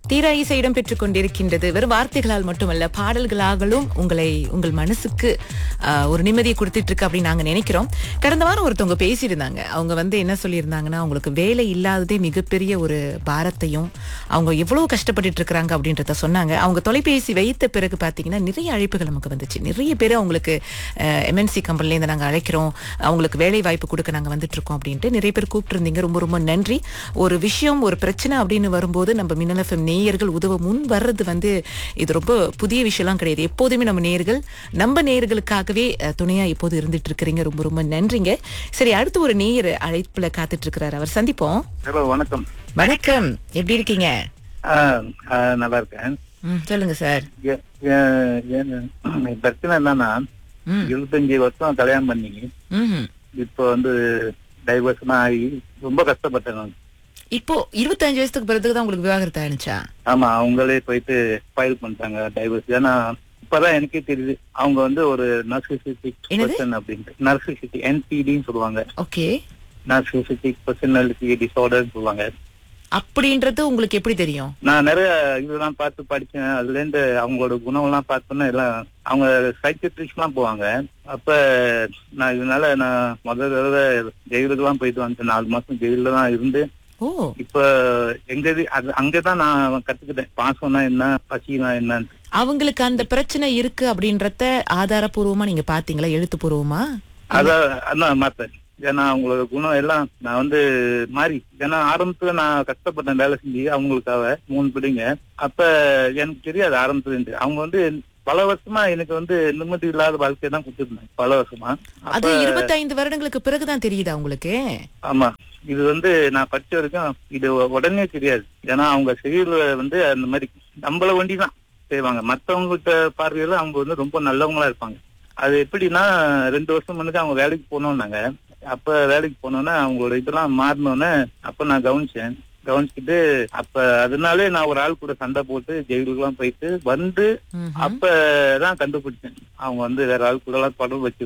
தீரா இசை இடம் பெற்றுக் கொண்டிருக்கின்றது வெறும் வார்த்தைகளால் மட்டுமல்ல பாடல்களாகவும் உங்களை உங்கள் மனசுக்கு ஆஹ், ஒரு நிம்மதியை கொடுத்துட்டு இருக்கு அப்படின்னு நாங்க நினைக்கிறோம் கடந்த வாரம் ஒருத்தவங்க பேசியிருந்தாங்க அவங்க வந்து என்ன சொல்லியிருந்தாங்கன்னா அவங்களுக்கு வேலை இல்லாததே மிகப்பெரிய ஒரு பாரத்தையும் அவங்க எவ்வளவு கஷ்டப்பட்டுட்டு இருக்கிறாங்க அப்படின்றத சொன்னாங்க அவங்க தொலைபேசி வைத்த பிறகு பாத்தீங்கன்னா நிறைய அழைப்புகள் நமக்கு வந்துச்சு நிறைய பேர் அவங்களுக்கு எம்என்சி கம்பெனிலேருந்து நாங்க அழைக்கிறோம் அவங்களுக்கு வேலை வாய்ப்பு கொடுக்க நாங்க வந்துட்டு இருக்கோம் அப்படின்ட்டு நிறைய பேர் கூப்பிட்டு இருந்தீங்க ரொம்ப ரொம்ப நன்றி ஒரு விஷயம் ஒரு பிரச்சனை அப்படின்னு வரும்போது நம்ம மின்னல் எஃப்எம் நேயர்கள் உதவ முன் வர்றது வந்து இது ரொம்ப புதிய விஷயம்லாம் கிடையாது எப்போதுமே நம்ம நேயர்கள் நம்ம நேயர்களுக்காகவே அஹ், துணையா இப்போது இருந்துட்டு இருக்கிறீங்க ரொம்ப ரொம்ப நன்றிங்க சரி அடுத்து ஒரு நேயர் அழைப்புல காத்துட்டு இருக்கிறார் அவர் சந்திப்போம் ஹலோ வணக்கம் வணக்கம் எப்படி இருக்கீங்க ஆ, ஆ, நல்லா இருக்கேன் ம், சொல்லுங்க சார் ஏ- ஏ- ஏன் பிரச்சனை என்னன்னா ம் இருபத்தஞ்சு வருஷம் கல்யாணம் பண்ணி ம்ஹும். இப்போ வந்து டைவர்ஸ்லாம் ஆகி ரொம்ப கஷ்டப்பட்டேன் நான். இப்போ இருபத்தஞ்சு வயசுக்கு பிறகு தான் உங்களுக்கு விவாகரத்து ஆனிச்சா ஆமா அவங்களே போயிட்டு ஃபைல் பண்ணிட்டாங்க டைவர்ஸ் ஏன்னா இப்பதான் எனக்கே தெரியுது அவங்க வந்து ஒரு நர்சிசிட்டிக் என்னது? பர்சன் அப்படின்ட்டு நர்சிசிட்டி என்பிடின்னு சொல்லுவாங்க ஓகே நர்சிசிட்டிக் பர்சனாலிட்டி டிசார்டர்னு சொல்லுவாங்க அப்படின்றது உங்களுக்கு எப்படி தெரியும் நான் நிறைய இதெல்லாம் பார்த்து படிச்சேன் அதுல இருந்து அவங்களோட குணம் எல்லாம் பார்த்தோன்னா எல்லாம் அவங்க சைக்கிட்ரிஸ்ட் எல்லாம் போவாங்க அப்ப நான் இதனால நான் முதல் தடவை ஜெயிலுக்கு எல்லாம் போயிட்டு வந்துட்டேன் நாலு மாசம் ஜெயில தான் இருந்து ஓ இப்ப எங்க இது அது அங்கதான் நான் கத்துக்கிட்டேன் பாசம்னா என்ன பசினா என்னன்னு அவங்களுக்கு அந்த பிரச்சனை இருக்கு அப்படின்றத ஆதாரபூர்வமா நீங்க பாத்தீங்களா எழுத்துப்பூர்வமா அதான் அதான் மாத்தேன் ஏன்னா அவங்களோட குணம் எல்லாம் நான் வந்து மாறி ஏன்னா ஆரம்பத்துல நான் கஷ்டப்பட்டேன் வேலை செஞ்சு அவங்களுக்காக மூணு பிள்ளைங்க அப்ப எனக்கு தெரியாது ஆரம்பத்துல இருந்து அவங்க வந்து பல வருஷமா எனக்கு வந்து நிம்மதி இல்லாத வாழ்க்கையை தான் கொடுத்துருந்தாங்க பல வருஷமா அது அப்ப இருபத்தைந்து வருடங்களுக்கு பிறகுதான் தெரியுதா உங்களுக்கு ஆமா இது வந்து நான் படிச்ச வரைக்கும் இது உடனே தெரியாது ஏன்னா அவங்க செயல வந்து அந்த மாதிரி நம்மள வண்டி தான் செய்வாங்க மத்தவங்ககிட்ட பார்வையில அவங்க வந்து ரொம்ப நல்லவங்களா இருப்பாங்க அது எப்படின்னா ரெண்டு வருஷம் முன்னாடி அவங்க வேலைக்கு போனோம்னாங்க அப்ப வேலைக்கு போனோன்னே அவங்களோட இதெல்லாம் மாறினோன்னே அப்ப நான் கவனிச்சேன் கவனிச்சுட்டு அப்ப அதனாலே நான் ஒரு ஆள் கூட சண்டை போட்டு ஜெயிலுக்கு எல்லாம் போயிட்டு வந்து ம்ஹும். அப்பதான் கண்டுபிடிச்சேன் அவங்க வந்து வேற ஆள் கூட எல்லாம் தொடர்பு வச்சு